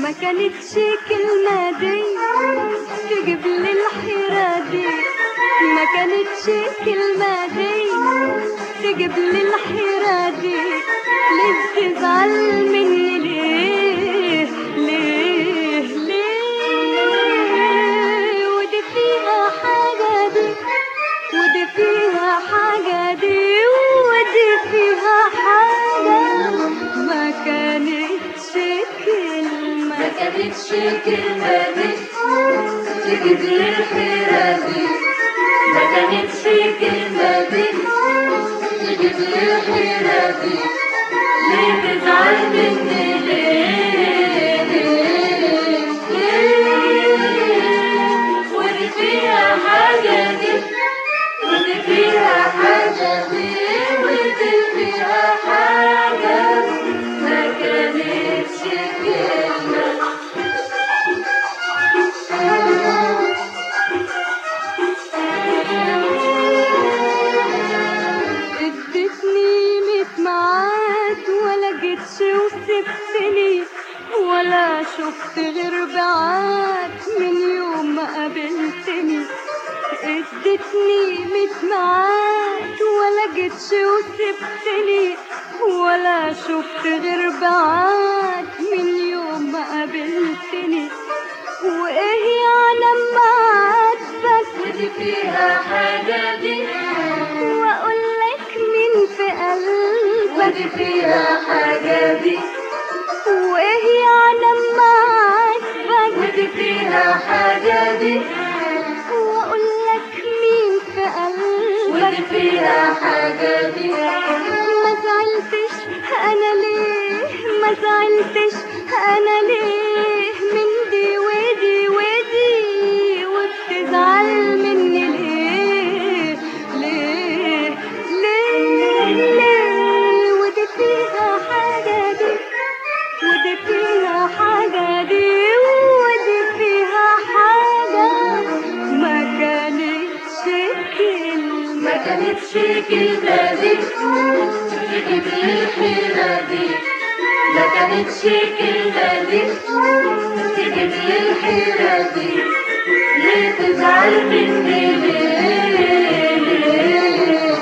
ما كانتش كلمة دي تجيب لي الحيرة دي ما كانتش كلمة دي تجيب لي الحيرة دي ليه تزعل مني ليه ليه ليه ودي فيها حاجة دي ودي فيها حاجة دي ودي فيها حاجة ما كانتش كلمة ما كانتش كلمة دي تجيب لي الحيرة دي ما كانتش كلمة دي تجيب لي الحيرة دي ليه تزعل مني ليه ليه ليه ودي فيها حاجة دي ودي فيها حاجة دي ودي فيها حاجة ما كانتش كلمة ادتني ميت معاد ولا جيتش وسبتني ولا شفت غير بعاد من يوم ما قابلتني ادتني ميت معاد ولا جيتش وسبتني ولا شفت غير بعاد من يوم ما قابلتني وايه يعني اما عاتبك ودي فيها حاجة دي واقول لك مين في قلبك ودي فيها حاجة دي وايه يعني اما عاتبك ودي فيها حاجة دي واقول لك مين في ودي قلبك فيها حاجة دي ما زعلتش انا ليه ما زعلتش انا ليه من دي ودي ودي وبتزعل مني ليه ليه ليه ليه ودي فيها حاجة دي ودي فيها حاجة دي ودي فيها حاجة ما كانتش كلمة ما كانتش كلمة دي تجيب لي الحيرة دي ما كانتش كلمة دي تجيب لي الحيرة دي ليه تزعل مني ليه ليه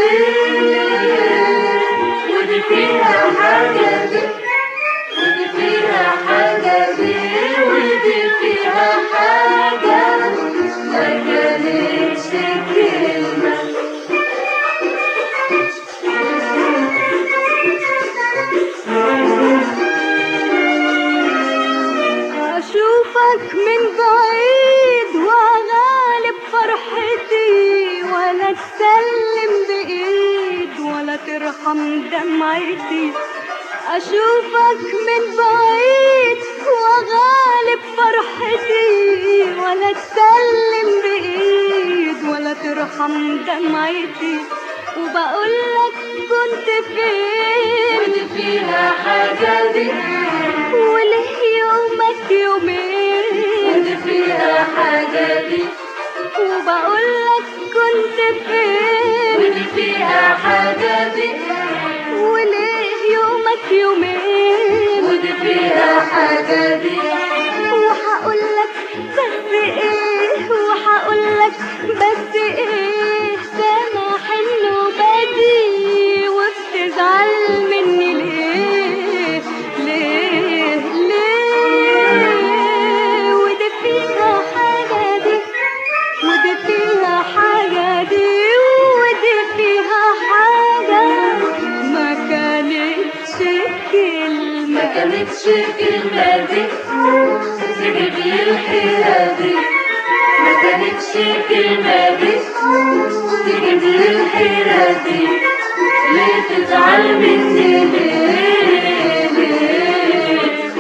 ليه ودي فيها حاجة دي ودي فيها حاجة دي ودي فيها حاجة ما كانتش كلمة أشوفك من بعيد وغالب فرحتي ولا تسلم بإيد ولا ترحم دمعتي أشوفك من بعيد وغالب فرحتي ولا تسلم بإيد ولا ترحم دمعتي وبقولك كنت فين ودي فيها حاجة دي وله يومك يومين ودي فيها حاجة دي وبقولك كنت فين ودي فيها حاجة دي وليه يومك يومين ودي فيها حاجة دي وهقولك بس ايه وهقولك بس ايه سامح انه بدي وبتزعل مني ليه ليه ليه ودي فيها حاجة دي ودي فيها حاجة دي ودي فيها حاجة ما كانتش كلمة ما كانتش كلمة دي تجيب لي الحيرة دي ما كانتش كلمة دي تجيب لي الحيرة دي ليه تزعل مني ليه ليه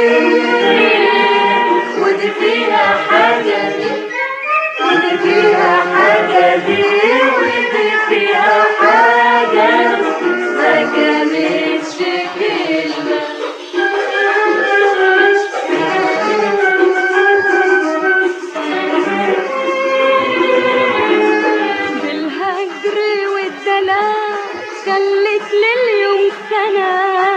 ليه ودي فيها حاجة دي ودي فيها حاجة دي ودي فيها حاجة ما كانتش كلمة بالهجر والدلال خلت لليوم سنة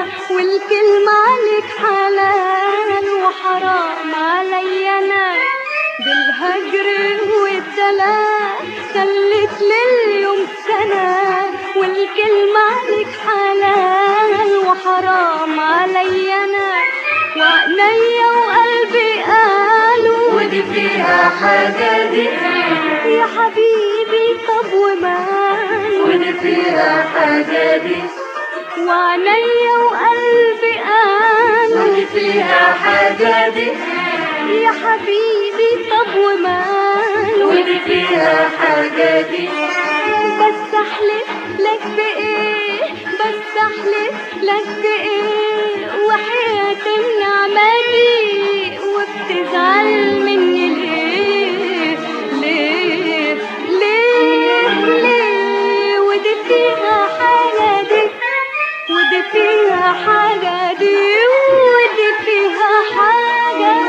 ولا خلت لليوم سنة والكلمة عليك حلال وحرام علي أنا وعينيا وقلبي قالوا ودي فيها حاجة دي يا حبيبي طب وماله ودي فيها حاجة دي وعينيا وقلبي قالوا ودي فيها حاجة دي يا حبيبي طب وماله ودي فيها حاجة دي بس احلف لك بايه بس احلف لك بايه وحياة النعمة دي وبتزعل مني ليه ليه ليه ليه ودي فيها حاجة دي ودي فيها حاجة دي ودي فيها حاجة